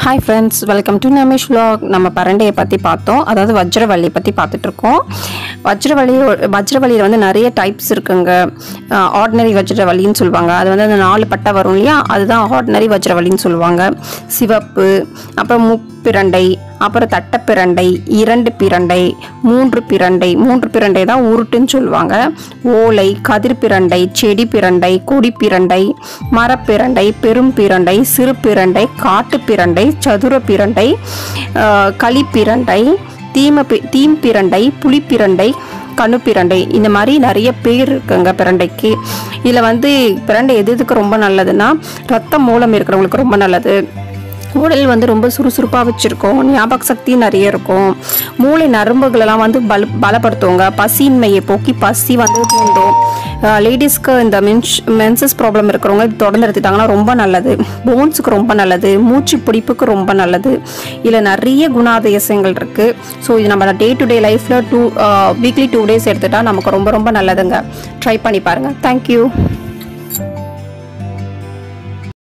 hi friends welcome to Namesh vlog நம்ம பரண்டையை பற்றி பார்த்தோம் அதாவது வஜ்ரவள்ளி பற்றி பார்த்துட்டு இருக்கோம் வஜ்ரவள்ளி வஜ்ரவள்ளியில் வந்து நிறைய டைப்ஸ் இருக்குங்க ஆர்டினரி வஜ்ரவள்ளின்னு சொல்லுவாங்க அது வந்து அந்த நாலு பட்டை வரும் இல்லையா அதுதான் ஆர்டினரி வஜ்ரவள்ளின்னு சொல்லுவாங்க சிவப்பு அப்புறம் முப்பிரண்டை அப்புறம் தட்டப்பிரண்டை இரண்டு பிரண்டை மூன்று பிரண்டை மூன்று பிரண்டை தான் உருட்டுன்னு சொல்லுவாங்க ஓலை கதிர் பிரண்டை செடி பிரண்டை கொடி பிரண்டை மரப்பிரண்டை பெரும் பிரண்டை சிறு பிரண்டை காட்டு பிரண்டை சதுர பிரண்டை ஆஹ், களிப்பிரண்டை தீம பி- தீம் பிரண்டை புளிப்பிரண்டை கணுப்பிரண்டை இந்த மாதிரி நிறைய பேர் இருக்குங்க பிரண்டைக்கு இதில் வந்து பிரண்டை எது எதுக்கு ரொம்ப நல்லதுன்னா ரத்த மூலம் இருக்கிறவங்களுக்கு ரொம்ப நல்லது உடல் வந்து ரொம்ப சுறுசுறுப்பாக வச்சுருக்கோம் ஞாபக சக்தி நிறைய இருக்கும் மூளை நரம்புகளெல்லாம் வந்து பல பலப்படுத்துவாங்க பசியின்மையை போக்கி பசி வந்து தூண்டும் லேடிஸ்க்கு இந்த மென்ஸ் மென்சஸ் ப்ராப்ளம் இருக்கிறவங்க இது தொடர்ந்து எடுத்துட்டாங்கன்னா ரொம்ப நல்லது போன்ஸுக்கு ரொம்ப நல்லது மூச்சு பிடிப்புக்கு ரொம்ப நல்லது இதில் நிறைய குணாதிசயங்கள் இருக்குது ஸோ இது நம்ம டே டு டே லைஃப்பில் டூ வீக்லி டூ டேஸ் எடுத்துட்டா நமக்கு ரொம்ப ரொம்ப நல்லதுங்க ட்ரை பண்ணி பாருங்கள் தேங்க்யூ